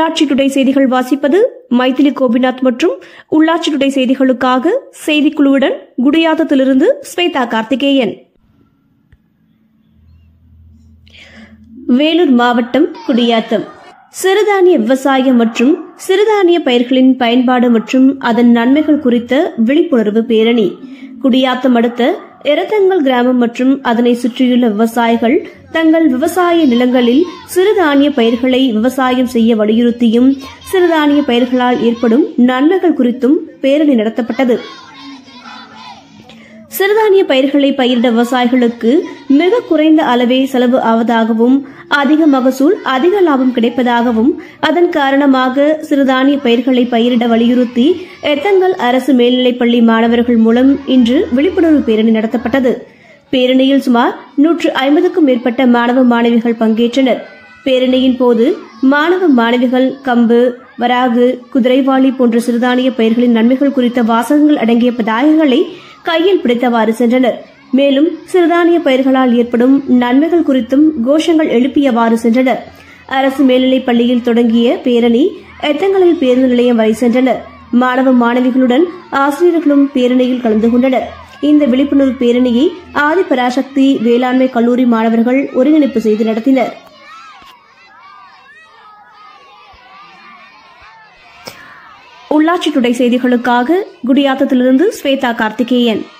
உள்ளாட்சி டுடே செய்திகள் வாசிப்பது மைதிலி கோபிநாத் மற்றும் உள்ளாட்சி டுடே செய்திகளுக்காக செய்திக்குழுவுடன் குடியாத்தத்திலிருந்து ஸ்வேதா கார்த்திகேயன் வேலூர் மாவட்டம் குடியாத்தம் சிறுதானிய விவசாயம் மற்றும் சிறுதானிய பயிர்களின் பயன்பாடு மற்றும் அதன் நன்மைகள் குறித்த விழிப்புணர்வு பேரணி குடியாத்தம் அடுத்த எரத்தங்கல் கிராமம் மற்றும் அதனை சுற்றியுள்ள விவசாயிகள் தங்கள் விவசாய நிலங்களில் சிறுதானிய பயிர்களை விவசாயம் செய்ய வலியுறுத்தியும் சிறுதானிய பயிர்களால் ஏற்படும் நன்மைகள் குறித்தும் பேரணி நடத்தப்பட்டது சிறுதானிய பயிர்களை பயிரிட விவசாயிகளுக்கு மிக குறைந்த அளவே செலவு ஆவதாகவும் அதிக மகசூல் அதிக லாபம் கிடைப்பதாகவும் அதன் காரணமாக சிறுதானிய பயிர்களை பயிரிட வலியுறுத்தி எத்தங்கல் அரசு மேல்நிலைப்பள்ளி மாணவர்கள் மூலம் இன்று விழிப்புணர்வு பேரணி நடத்தப்பட்டது பேரணியில் சுமார் நூற்று ஐம்பதுக்கும் மேற்பட்ட மாணவ மாணவிகள் பங்கேற்றனர் பேரணியின் போது மாணவ மாணவிகள் கம்பு வராகு குதிரைவாளி போன்ற சிறுதானிய பயிர்களின் நன்மைகள் குறித்த வாசகங்கள் அடங்கிய பதாகைகளை கையில் பிடித்தவாறு சென்றனர் மேலும் சிறுதானிய பயிர்களால் ஏற்படும் நன்மைகள் குறித்தும் கோஷங்கள் எழுப்பியவாறு சென்றனர் அரசு மேல்நிலைப் பள்ளியில் தொடங்கிய பேரணி எத்தங்களில் பேருந்து நிலையம் வரை சென்றனர் மாணவ மாணவிகளுடன் ஆசிரியர்களும் பேரணியில் கலந்து கொண்டனர் இந்த விழிப்புணர்வு பேரணியை ஆதிபராசக்தி வேளாண்மை கல்லூரி மாணவர்கள் ஒருங்கிணைப்பு செய்து நடத்தினர் உள்ளாட்சி துறை செய்திகளுக்காக குடியாத்தத்திலிருந்து ஸ்வேதா கார்த்திகேயன்